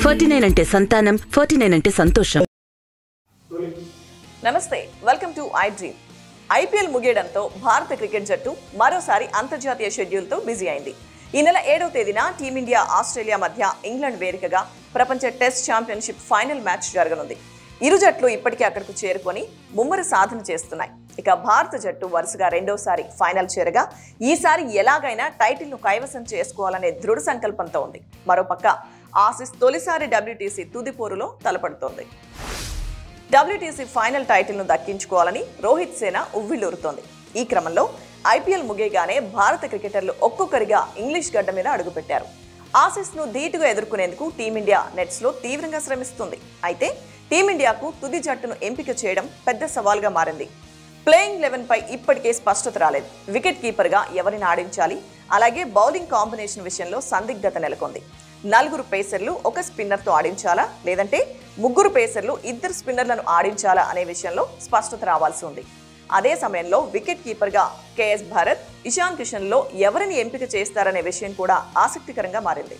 forty nine అంటే సంతానం forty nine అంటే సంతోషం నమస్తే welcome to I dream IPL ముగియడంతో భారత క్రికెట్ జట్టు మరోసారి అంతర్జాతీయ షెడ్యూల్తో బిజీ అయింది ఈ నెల ఏడవ తేదీన టీమిండియా ఆస్ట్రేలియా మధ్య ఇంగ్లాండ్ వేదికగా ప్రపంచ టెస్ట్ ఛాంపియన్షిప్ ఫైనల్ మ్యాచ్ జరగనుంది ఇరు జట్లు ఇప్పటికే అక్కడకు చేరుకొని ముమ్మర సాధన చేస్తున్నాయి ఇక భారత జట్టు వరుసగా రెండోసారి ఫైనల్ చేరగా ఈసారి ఎలాగైనా టైటిల్ను కైవసం చేసుకోవాలనే దృఢ సంకల్పంతో ఉంది మరోపక్క ఆసిస్ తొలిసారి డబ్ల్యూటీసీ తుది పోరులో తలపడుతోంది డబ్ల్యూటీసీ ఫైనల్ టైటిల్ను దక్కించుకోవాలని రోహిత్ సేన ఉవ్విళ్ళూరుతోంది ఈ క్రమంలో ఐపీఎల్ ముగియగానే భారత క్రికెటర్లు ఒక్కొక్కరిగా ఇంగ్లీష్ గడ్డ మీద అడుగుపెట్టారు ఆసిస్ను ధీటుగా ఎదుర్కొనేందుకు టీమిండియా నెట్స్లో తీవ్రంగా శ్రమిస్తుంది అయితే టీమిండియాకు తుది జట్టును ఎంపిక చేయడం పెద్ద సవాల్గా మారింది ప్లేయింగ్ లెవెన్ పై ఇప్పటికే స్పష్టత రాలేదు వికెట్ కీపర్గా ఎవరిని ఆడించాలి అలాగే బౌలింగ్ కాంబినేషన్ విషయంలో సందిగ్ధత నెలకొంది నలుగురు పేసర్లు ఒక స్పిన్నర్తో ఆడించాలా లేదంటే ముగ్గురు పేసర్లు ఇద్దరు స్పిన్నర్లను ఆడించాలా అనే విషయంలో స్పష్టత రావాల్సి ఉంది అదే సమయంలో వికెట్ కీపర్గా కేఎస్ భారత్ ఇషాన్ కిషన్లో ఎవరిని ఎంపిక చేస్తారనే విషయం కూడా ఆసక్తికరంగా మారింది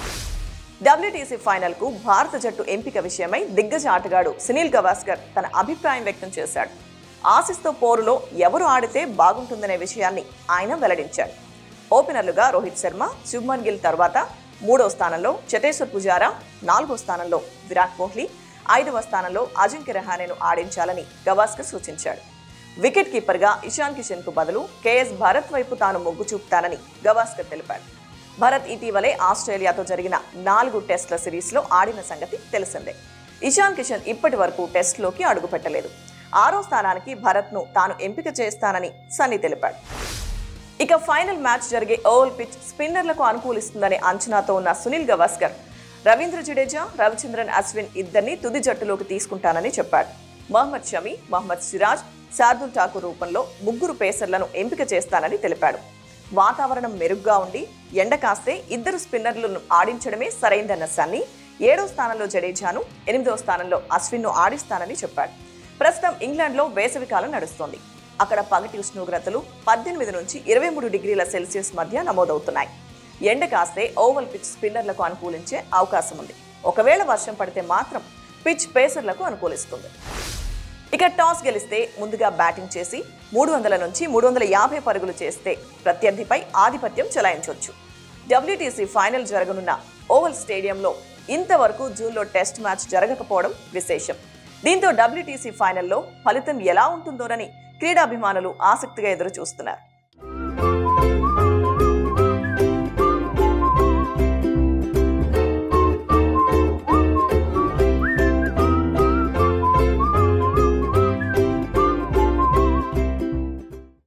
డబ్ల్యూటీసీ ఫైనల్ కు భారత జట్టు ఎంపిక విషయమై దిగ్గజ ఆటగాడు సునీల్ గవాస్కర్ తన అభిప్రాయం వ్యక్తం చేశాడు ఆసిస్తో పోరులో ఎవరు ఆడితే బాగుంటుందనే విషయాన్ని ఆయన వెల్లడించాడు ఓపెనర్లుగా రోహిత్ శర్మ శుభ్మన్ గిల్ తర్వాత మూడో స్థానంలో చతేశ్వర్ పుజారా నాలుగో స్థానంలో విరాట్ కోహ్లీ ఐదవ స్థానంలో అజింక్య రహానేను ఆడించాలని గవాస్కర్ సూచించాడు వికెట్ కీపర్గా ఇషాన్ కిషన్ కు బదులు కేఎస్ భారత్ వైపు తాను మొగ్గు చూపుతానని గవాస్కర్ తెలిపాడు భరత్ ఇటీవలే ఆస్ట్రేలియాతో జరిగిన నాలుగు టెస్టుల సిరీస్లో ఆడిన సంగతి తెలిసిందే ఇషాన్ కిషన్ ఇప్పటి వరకు టెస్ట్లోకి అడుగుపెట్టలేదు ఆరో స్థానానికి భరత్ను తాను ఎంపిక చేస్తానని సన్నీ తెలిపాడు ఇక ఫైనల్ మ్యాచ్ జరిగే ఓవల్ పిచ్ స్పిన్నర్లకు అనుకూలిస్తుందనే అంచనాతో ఉన్న సునీల్ గవాస్కర్ రవీంద్ర జడేజా రవిచంద్రన్ అశ్విన్ ఇద్దరిని తుది జట్టులోకి తీసుకుంటానని చెప్పాడు మహమ్మద్ షమి మహమ్మద్ సిరాజ్ శార్దుల్ ఠాకూర్ రూపంలో ముగ్గురు పేసర్లను ఎంపిక చేస్తానని తెలిపాడు వాతావరణం మెరుగ్గా ఉండి ఎండ కాస్తే ఇద్దరు స్పిన్నర్లను ఆడించడమే సరైందన్న సన్నీ ఏడో స్థానంలో జడేజాను ఎనిమిదో స్థానంలో అశ్విన్ను ఆడిస్తానని చెప్పాడు ప్రస్తుతం ఇంగ్లాండ్లో వేసవికాలం నడుస్తోంది అక్కడ పగటి ఉష్ణోగ్రతలు పద్దెనిమిది నుంచి ఇరవై మూడు డిగ్రీల సెల్సియస్ మధ్య నమోదవుతున్నాయి ఎండ కాస్తే ఓవల్ పిచ్ స్పిన్నర్లకు అనుకూలించే అవకాశం ఉంది ఒకవేళ వర్షం పడితే మాత్రం పిచ్ పేసర్లకు అనుకూలిస్తుంది ఇక టాస్ గెలిస్తే ముందుగా బ్యాటింగ్ చేసి మూడు వందల నుంచి మూడు వందల యాభై పరుగులు చేస్తే ప్రత్యర్థిపై ఆధిపత్యం చెలాయించవచ్చు డబ్ల్యూటీసీ ఫైనల్ జరగనున్న ఓవల్ స్టేడియంలో ఇంతవరకు జూన్లో టెస్ట్ మ్యాచ్ జరగకపోవడం విశేషం దీంతో డబ్ల్యూటీసీ ఫైనల్లో ఫలితం ఎలా ఉంటుందోనని క్రీడాభిమానులు ఆసక్తిగా ఎదురు చూస్తున్నారు